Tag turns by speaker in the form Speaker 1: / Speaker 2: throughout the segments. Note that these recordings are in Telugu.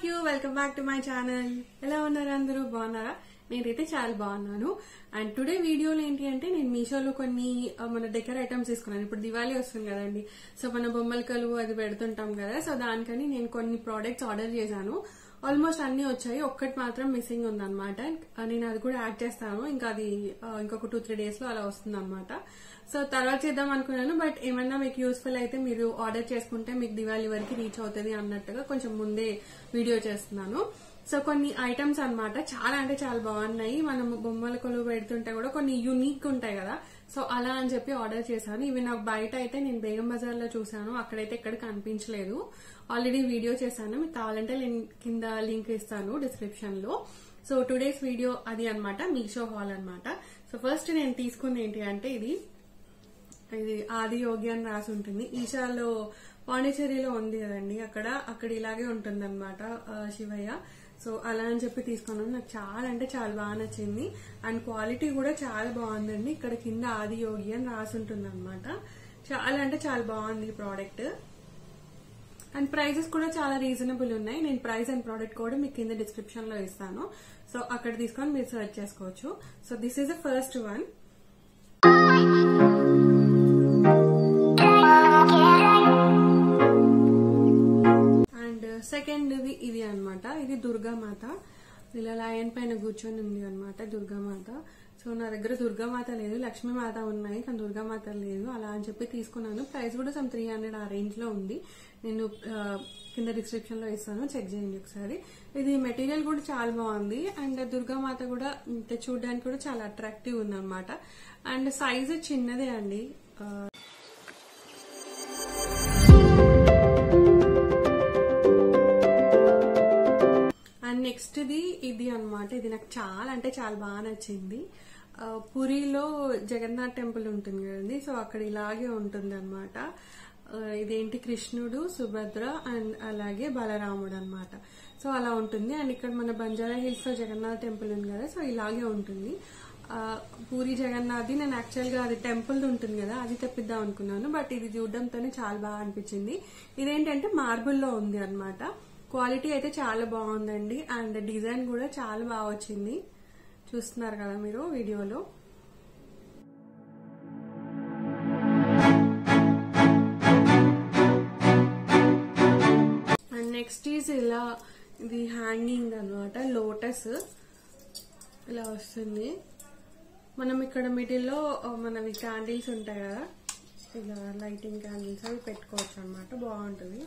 Speaker 1: Of you welcome back to my channel ఎలా ఉన్నారు అందరూ బాగున్నారా నేనైతే చాలా బాగున్నాను అండ్ టుడే వీడియోలో ఏంటి అంటే నేను మీషోలో కొన్ని ఆ, మన డెకర్ ఐటమ్స్ తీసుకున్నాను ఇప్పుడు దివాళీ వస్తుంది కదండి సో మన బొమ్మల కలువు అది పెడుతుంటాం కదా సో దానికని నేను కొన్ని ప్రోడక్ట్స్ ఆర్డర్ చేశాను ఆల్మోస్ట్ అన్ని వచ్చాయి ఒక్కటి మాత్రం మిస్సింగ్ ఉందన్నమాట నేను అది కూడా యాడ్ చేస్తాను ఇంకా అది ఆ, ఇంకొక టూ త్రీ డేస్ లో అలా వస్తుంది అనమాట సో తర్వాత చేద్దాం అనుకున్నాను బట్ ఏమన్నా మీకు యూస్ఫుల్ అయితే మీరు ఆర్డర్ చేసుకుంటే మీకు దివాళీ వరకు రీచ్ అవుతుంది అన్నట్టుగా కొంచెం ముందే వీడియో చేస్తున్నాను సో కొన్ని ఐటమ్స్ అన్నమాట చాలా అంటే చాలా బాగున్నాయి మనం బొమ్మల కొలువు పెడుతుంటే కూడా కొన్ని యూనిక్ ఉంటాయి కదా సో అలా అని చెప్పి ఆర్డర్ చేశాను ఇవి నాకు బయట అయితే నేను బేగం బజార్ లో చూసాను అక్కడైతే ఎక్కడ కనిపించలేదు ఆల్రెడీ వీడియో చేశాను మీకు కావాలంటే నేను కింద లింక్ ఇస్తాను డిస్క్రిప్షన్ లో సో టుడేస్ వీడియో అది అన్నమాట మీషో హాల్ అన్నమాట సో ఫస్ట్ నేను తీసుకుంది ఏంటి అంటే ఇది ఇది ఆది యోగి అని రాసి ఉంటుంది ఈశాలో పాండిచేరిలో ఉంది కదండి అక్కడ అక్కడ ఇలాగే ఉంటుంది అనమాట శివయ్య సో అలా అని చెప్పి తీసుకున్నాను నాకు చాలా అంటే చాలా బాగా నచ్చింది అండ్ క్వాలిటీ కూడా చాలా బాగుందండి ఇక్కడ కింద ఆది యోగి అని రాసి ఉంటుంది అనమాట చాలా అంటే చాలా బాగుంది ఈ ప్రోడక్ట్ అండ్ ప్రైజెస్ కూడా చాలా రీజనబుల్ ఉన్నాయి నేను ప్రైస్ అండ్ ప్రోడక్ట్ కూడా మీకు కింద డిస్క్రిప్షన్ లో ఇస్తాను సో అక్కడ తీసుకొని మీరు సెర్చ్ చేసుకోవచ్చు so this is the first one and second ఇది ఇది అనమాట ఇది దుర్గామాత ఇలా లయన్ పైన కూర్చొని ఉంది అనమాట దుర్గామాత సో నా దగ్గర దుర్గామాత లేదు లక్ష్మీమాత ఉన్నాయి కానీ దుర్గామాత లేదు అలా అని చెప్పి తీసుకున్నాను ప్రైస్ కూడా సమ్ త్రీ హండ్రెడ్ ఆ రేంజ్ లో ఉంది నేను ఆ, కింద డిస్క్రిప్షన్ లో ఇస్తాను చెక్ చేయండి ఒకసారి ఇది మెటీరియల్ కూడా చాలా బాగుంది అండ్ దుర్గామాత కూడా ఇంత చూడడానికి కూడా చాలా అట్రాక్టివ్ ఉంది అనమాట అండ్ సైజ్ చిన్నదే అండి ఆ, అండ్ నెక్స్ట్ ది ఇది అన్నమాట ఇది నాకు చాలా అంటే చాలా బాగా నచ్చింది ఆ, పూరిలో జగన్నాథ్ టెంపుల్ ఉంటుంది కదండి సో అక్కడ ఇలాగే ఉంటుంది అనమాట ఇదేంటి కృష్ణుడు సుభద్ర అండ్ అలాగే బలరాముడు అన్నమాట సో అలా ఉంటుంది అండ్ ఇక్కడ మన బంజారా హిల్స్ లో జగన్నాథ్ టెంపుల్ ఉంది కదా సో ఇలాగే ఉంటుంది ఆ, పూరి జగన్నాథ్ది నేను యాక్చువల్ గా అది టెంపుల్ ఉంటుంది కదా అది తెప్పిద్దాం అనుకున్నాను బట్ ఇది చూడడంతోనే చాలా బాగా అనిపించింది ఇదేంటంటే మార్బుల్ లో ఉంది అన్నమాట క్వాలిటీ అయితే చాలా బాగుందండి అండ్ డిజైన్ కూడా చాలా బాగా వచ్చింది చూస్తున్నారు కదా మీరు వీడియోలో అండ్ నెక్స్ట్ ఈజ్ ఇలా ఇది హ్యాంగింగ్ అనమాట లోటస్ ఇలా వస్తుంది మనం ఇక్కడ మిడిల్లో మనవి క్యాండిల్స్ ఉంటాయి కదా ఇలా లైటింగ్ క్యాండిల్స్ అవి పెట్టుకోవచ్చు అనమాట బాగుంటుంది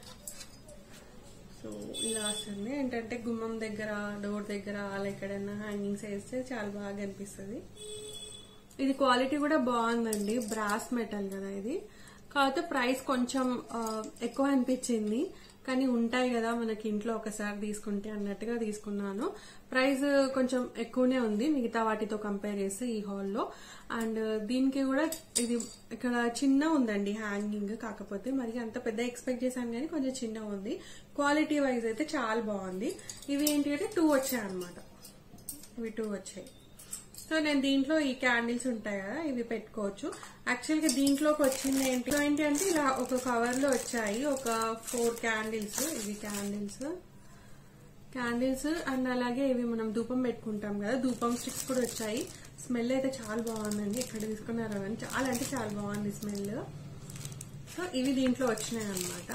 Speaker 1: సో ఇలా వస్తుంది ఏంటంటే గుమ్మం దగ్గర డోర్ దగ్గర అలా ఎక్కడైనా హ్యాంగింగ్స్ వేస్తే చాలా బాగా అనిపిస్తుంది ఇది క్వాలిటీ కూడా బాగుందండి బ్రాస్ మెటల్ కదా ఇది కాకపోతే ప్రైస్ కొంచెం ఆ, ఎక్కువ అనిపించింది కానీ ఉంటాయి కదా మనకి ఇంట్లో ఒకసారి తీసుకుంటే అన్నట్టుగా తీసుకున్నాను ప్రైస్ కొంచెం ఎక్కువనే ఉంది మిగతా వాటితో కంపేర్ చేస్తే ఈ హాల్లో అండ్ దీనికి కూడా ఇది ఇక్కడ చిన్న ఉందండి హ్యాంగింగ్ కాకపోతే మరి అంత పెద్ద ఎక్స్పెక్ట్ చేశాను కానీ కొంచెం చిన్న ఉంది క్వాలిటీ వైజ్ అయితే చాలా బాగుంది ఇవి ఏంటి అంటే టూ వచ్చాయి అనమాట ఇవి టూ వచ్చాయి సో నేను దీంట్లో ఈ క్యాండిల్స్ ఉంటాయి కదా ఇవి పెట్టుకోవచ్చు యాక్చువల్ గా దీంట్లోకి వచ్చింది ఏంటి సో ఏంటి అంటే ఇలా ఒక కవర్ లో వచ్చాయి ఒక ఫోర్ క్యాండిల్స్ ఇవి క్యాండిల్స్ క్యాండిల్స్ అండ్ అలాగే ఇవి మనం ధూపం పెట్టుకుంటాం కదా ధూపం స్టిక్స్ కూడా వచ్చాయి స్మెల్ అయితే చాలా బాగుందండి ఇక్కడ తీసుకున్నారు అని చాలా అంటే చాలా బాగుంది స్మెల్ సో ఇవి దీంట్లో వచ్చినాయి అన్నమాట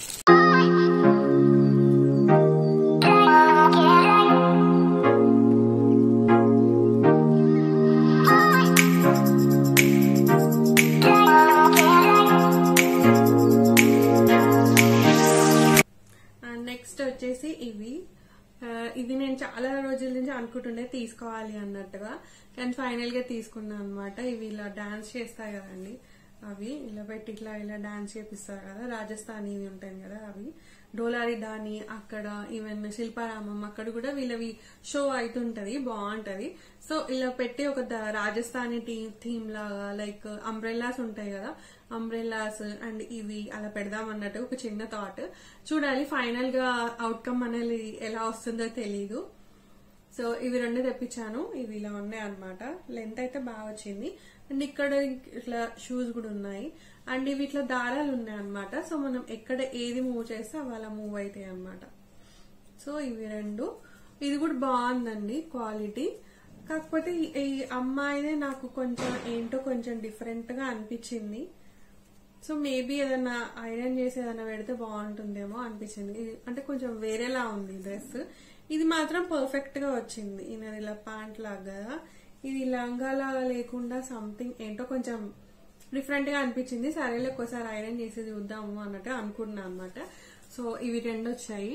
Speaker 1: అండ్ నెక్స్ట్ వచ్చేసి ఇవి ఆ, ఇది నేను చాలా రోజుల నుంచి అనుకుంటుండే తీసుకోవాలి అన్నట్టుగా కానీ ఫైనల్ గా తీసుకున్నాను అనమాట ఇవి ఇలా డాన్స్ చేస్తాయి కదండి అవి ఇలా పెట్టి ఇట్లా ఇలా డాన్స్ చేపిస్తారు కదా రాజస్థానీ ఉంటాయి కదా అవి డోలారి దాని అక్కడ ఈవెన్ శిల్పారామం అక్కడ కూడా వీళ్ళవి షో అవుతుంటది బాగుంటది సో ఇలా పెట్టి ఒక ద- రాజస్థానీ థీమ్ లాగా లైక్ అంబ్రెల్లాస్ ఉంటాయి కదా అంబ్రెల్లాస్ అండ్ ఇవి అలా పెడదాం అన్నట్టు ఒక చిన్న థాట్ చూడాలి ఫైనల్ గా అవుట్కమ్ అనేది ఎలా వస్తుందో తెలీదు సో ఇవి రెండు తెప్పించాను ఇవి ఇలా ఉన్నాయి అనమాట లెంత్ అయితే బాగా వచ్చింది అండ్ ఇక్కడ ఇట్లా షూస్ కూడా ఉన్నాయి అండ్ ఇవి ఇట్లా దారాలు ఉన్నాయి అనమాట సో మనం ఎక్కడ ఏది మూవ్ చేస్తే అవి అలా మూవ్ అవుతాయి అనమాట సో ఇవి రెండు ఇది కూడా బాగుందండి క్వాలిటీ కాకపోతే ఈ- ఈ అమ్మాయిదే నాకు కొంచెం ఏంటో కొంచెం డిఫరెంట్ గా అనిపించింది సో మేబీ ఏదైనా ఐరన్ చేసి ఏదైనా పెడితే బాగుంటుందేమో అనిపించింది ఇది అంటే కొంచెం వేరేలా ఉంది డ్రెస్ ఇది మాత్రం పర్ఫెక్ట్ గా వచ్చింది ఈయనది ఇలా ప్యాంట్ లాగా ఇది లంగాలా లేకుండా సంథింగ్ ఏంటో కొంచెం డిఫరెంట్ గా అనిపించింది సరేలే ఒక్కసారి ఐరన్ చేసి చూద్దాము అన్నట్టు అనుకున్నా అనమాట సో ఇవి రెండు వచ్చాయి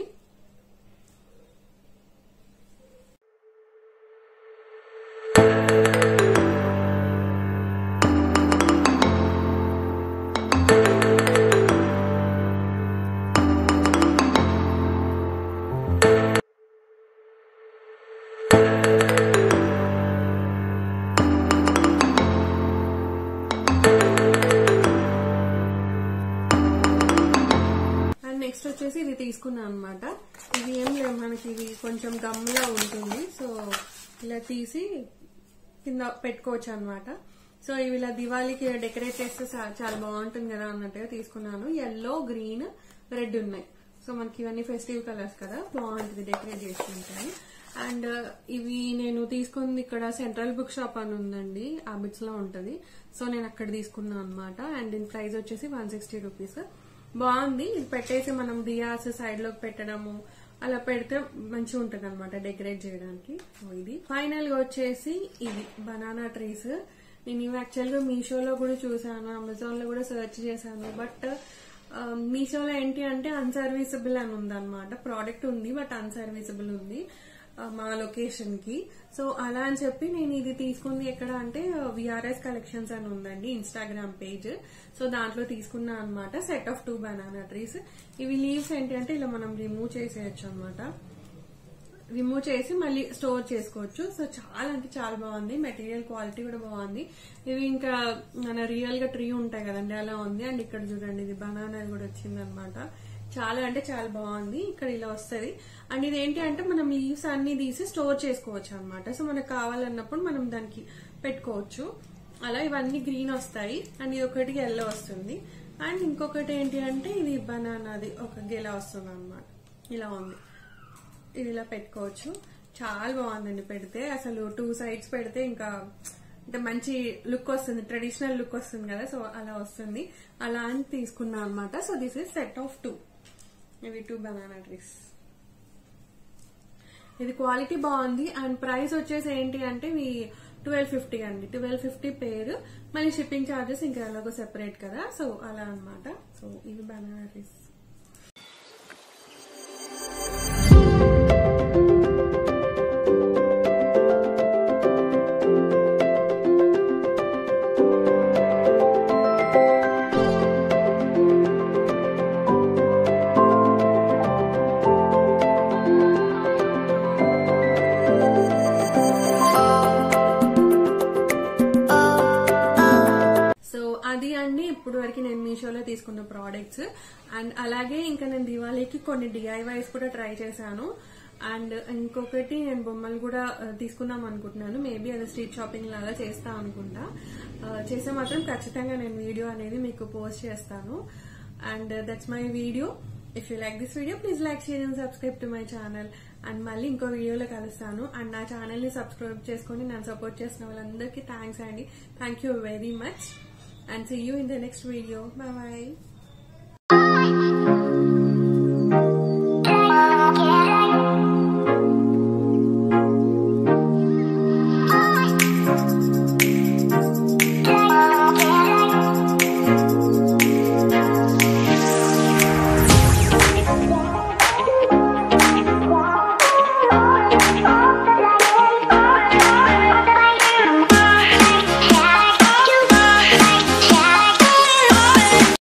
Speaker 1: అండ్ నెక్స్ట్ వచ్చేసి ఇది తీసుకున్నాను అనమాట ఇది ఏం లేదు మనకి ఇది కొంచెం గమ్లా ఉంటుంది సో ఇలా తీసి కింద పెట్టుకోవచ్చు అనమాట సో ఇవి ఇలా దివాళీకి డెకరేట్ చేస్తే చా- చాలా బాగుంటుంది కదా అన్నట్టుగా తీసుకున్నాను ఎల్లో గ్రీన్ రెడ్ ఉన్నాయి సో మనకి ఇవన్నీ ఫెస్టివ్ కలర్స్ కదా బాగుంటుంది డెకరేట్ చేసుకుంటాను అండ్ ఇవి నేను తీసుకుంది ఇక్కడ సెంట్రల్ బుక్ షాప్ అని ఉందండి ఆబిట్స్ లో ఉంటది సో నేను అక్కడ తీసుకున్నాను అనమాట అండ్ దీని ప్రైస్ వచ్చేసి వన్ సిక్స్టీ రూపీస్ బాగుంది ఇది పెట్టేసి మనం దియాస్ సైడ్ లోకి పెట్టడము అలా పెడితే మంచిగా ఉంటుంది అనమాట డెకరేట్ చేయడానికి సో ఇది ఫైనల్ గా వచ్చేసి ఇది బనానా ట్రీస్ నేను ఇవి యాక్చువల్ గా మీషోలో కూడా చూసాను అమెజాన్ లో కూడా సెర్చ్ చేశాను బట్ మీషోలో ఏంటి అంటే అన్సర్వీసబుల్ అని ఉంది అనమాట ప్రోడక్ట్ ఉంది బట్ అన్సర్వీసబుల్ ఉంది ఆ, మా లొకేషన్ కి సో అలా అని చెప్పి నేను ఇది తీసుకుంది ఎక్కడ అంటే విఆర్ఎస్ కలెక్షన్స్ అని ఉందండి ఇన్స్టాగ్రామ్ పేజ్ సో దాంట్లో తీసుకున్నా అనమాట set of two banana trees ఇవి లీవ్స్ ఏంటి అంటే ఇలా మనం రిమూవ్ చేసేయచ్చు అనమాట రిమూవ్ చేసి మళ్ళీ స్టోర్ చేసుకోవచ్చు సో చాలా అంటే చాలా బాగుంది మెటీరియల్ క్వాలిటీ కూడా బాగుంది ఇవి ఇంకా మన రియల్ గా ట్రీ ఉంటాయి కదండి అలా ఉంది అండ్ ఇక్కడ చూడండి ఇది బనానా కూడా వచ్చింది అనమాట చాలా అంటే చాలా బాగుంది ఇక్కడ ఇలా వస్తది అండ్ ఇది ఏంటి అంటే మనం లీవ్స్ అన్ని తీసి స్టోర్ చేసుకోవచ్చు అనమాట సో మనకు కావాలన్నప్పుడు మనం దానికి పెట్టుకోవచ్చు అలా ఇవన్నీ గ్రీన్ వస్తాయి అండ్ ఇది ఒకటి ఎల్లో వస్తుంది అండ్ ఇంకొకటి ఏంటి అంటే ఇది బనానాది ఒక గెల వస్తుంది అనమాట ఇలా ఉంది ఇది ఇలా పెట్టుకోవచ్చు చాలా బాగుందండి పెడితే అసలు టూ సైడ్స్ పెడితే ఇంకా అంటే మంచి లుక్ వస్తుంది ట్రెడిషనల్ లుక్ వస్తుంది కదా సో అలా వస్తుంది అలా అని తీసుకున్నా అనమాట so this is set of two ఇవి టూ బనానా ట్రీస్ ఇది క్వాలిటీ బాగుంది అండ్ ప్రైస్ వచ్చేసి ఏంటి అంటే ఇవి ట్వెల్వ్ ఫిఫ్టీ అండి ట్వెల్వ్ ఫిఫ్టీ పేరు మళ్ళీ షిప్పింగ్ ఛార్జెస్ ఇంకా ఎలాగో సెపరేట్ కదా సో అలా అన్నమాట సో ఇవి బనానా ట్రీస్ సో అది అండి ఇప్పుడు వరకు నేను మీషోలో తీసుకున్న ప్రోడక్ట్స్ అండ్ అలాగే ఇంకా నేను దివాళీకి కొన్ని డిఐవైస్ కూడా ట్రై చేశాను అండ్ ఇంకొకటి నేను బొమ్మలు కూడా ఆ, తీసుకుందాం అనుకుంటున్నాను మేబీ అది స్ట్రీట్ షాపింగ్ లాగా చేస్తా అనుకుంటా ఆ, చేస్తే మాత్రం ఖచ్చితంగా నేను వీడియో అనేది మీకు పోస్ట్ చేస్తాను and that's my video if you like this video please like share and subscribe to my channel and మళ్ళీ ఇంకో వీడియోలో కలుస్తాను అండ్ నా ఛానల్ ని సబ్స్క్రైబ్ చేసుకొని నన్ను సపోర్ట్ చేసిన వాళ్ళందరికీ థ్యాంక్స్ అండి thank you very much and see you in the next video. Bye bye.